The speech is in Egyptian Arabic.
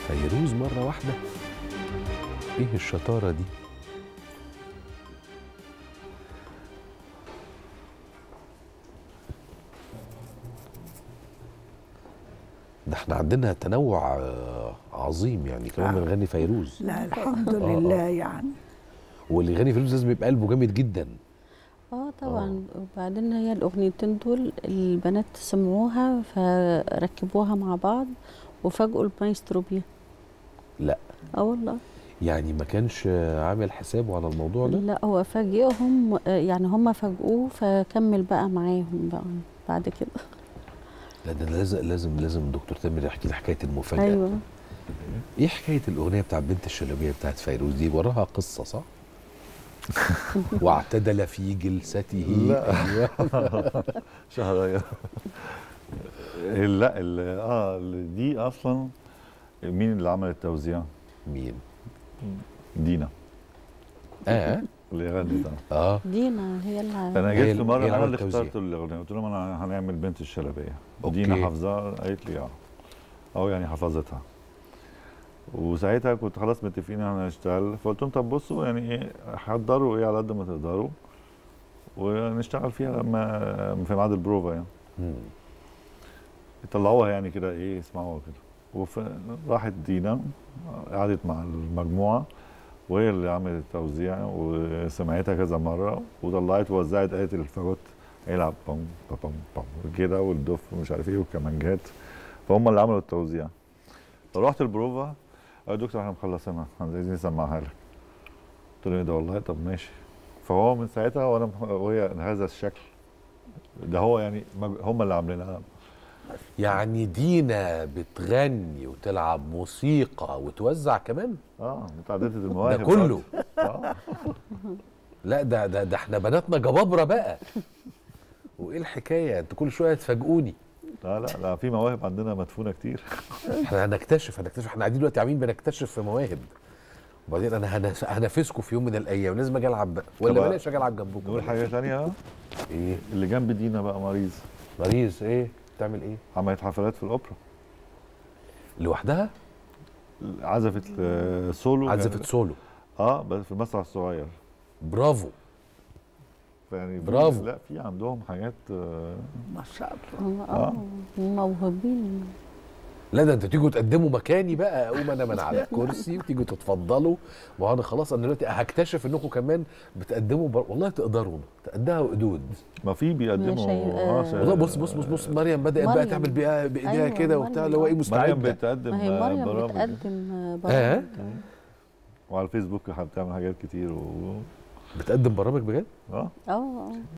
فيروز مرة واحدة ايه الشطارة دي ده احنا عندنا تنوع آه، عظيم يعني كمان آه. بنغني فيروز لا الحمد آه. لله يعني واللي يغني فيروز لازم يبقى قلبه جامد جدا اه طبعا وبعدين هي الاغنيتين دول البنات سمعوها فركبوها مع بعض وفاجئوا المايسترو بيها لا اه والله يعني ما كانش عامل حسابه على الموضوع ده لا هو فاجئهم آه، يعني هم فاجئوه فكمل بقى معاهم بقى بعد كده لا ده لازم لازم لازم دكتور تامر يحكي لي حكايه المفاجاه ايوه ايه حكايه الاغنيه بتاع بنت الشلبيه بتاعت فيروز دي وراها قصه صح واعتدل في جلسته لا. أيوة. شهرية لا ال- اه ال- دي اصلا مين اللي عمل التوزيع؟ مين دينا اه اللي غنت ده اه دينا هي اللي انا هي جيت ال- في هي مره اللي انا عملت اللي التوزيع. اخترت الاغنيه قلت لهم انا هنعمل بنت الشلبيه أوكي. دينا حافظاها قالت لي اه او يعني حفظتها وساعتها كنت خلاص متفقين هنشتغل فقلت لهم طب بصوا يعني ايه حضروا ايه على قد ما تقدروا ونشتغل فيها لما في ميعاد البروفا يعني مم. طلعوها يعني كده ايه يسمعوها كده وراحت دينا قعدت مع المجموعه وهي اللي عملت التوزيع وسمعتها كذا مره وطلعت ووزعت آية الفاجوت يلعب بام بام بام كده والدف ومش عارف ايه والكمانجات فهم اللي عملوا التوزيع فرحت البروفا قال دكتور احنا مخلصينها احنا عايزين نسمعها لك قلت له ايه ده والله طب ماشي فهو من ساعتها وانا وهي هذا الشكل ده هو يعني مج- هم اللي عاملينها يعني دينا بتغني وتلعب موسيقى وتوزع كمان اه متعدده المواهب ده كله اه لا ده ده ده احنا بناتنا جبابره بقى وايه الحكايه انتوا كل شويه تفاجئوني لا لا لا في مواهب عندنا مدفونه كتير احنا هنكتشف هنكتشف احنا قاعدين دلوقتي عاملين بنكتشف في مواهب وبعدين انا هنس- هنافسكم في يوم من الايام لازم اجي العب بقى ولا طب بلاش اجي العب جنبكم نقول حاجه ثانيه ايه اللي جنب دينا بقى مريض مريض ايه بتعمل ايه عملت حفلات في الاوبرا لوحدها عزفت آه، سولو عزفت يعني- سولو اه بس في المسرح الصغير برافو يعني في- برافو. لا في عندهم حاجات آه، ما شاء الله اه آه، موهوبين لا ده انتوا تيجوا تقدموا مكاني بقى اقوم انا من على الكرسي وتيجوا تتفضلوا وانا خلاص انا دلوقتي هكتشف انكم كمان بتقدموا بر... والله تقدروا تقدها وقدود ما في بيقدموا شيء- اه آه. شيء- والله بص بص بص بص مريم بدات بقى مريم. تعمل بإيديها بايديها أيوة، كده وبتاع مريم. اللي هو ايه مريم مستعده بتقدم ما هي آه، مريم برامج بتقدم آه، اه برامج وعلى الفيسبوك بتعمل حاجات كتير و... بتقدم برامج بجد اه اه آه.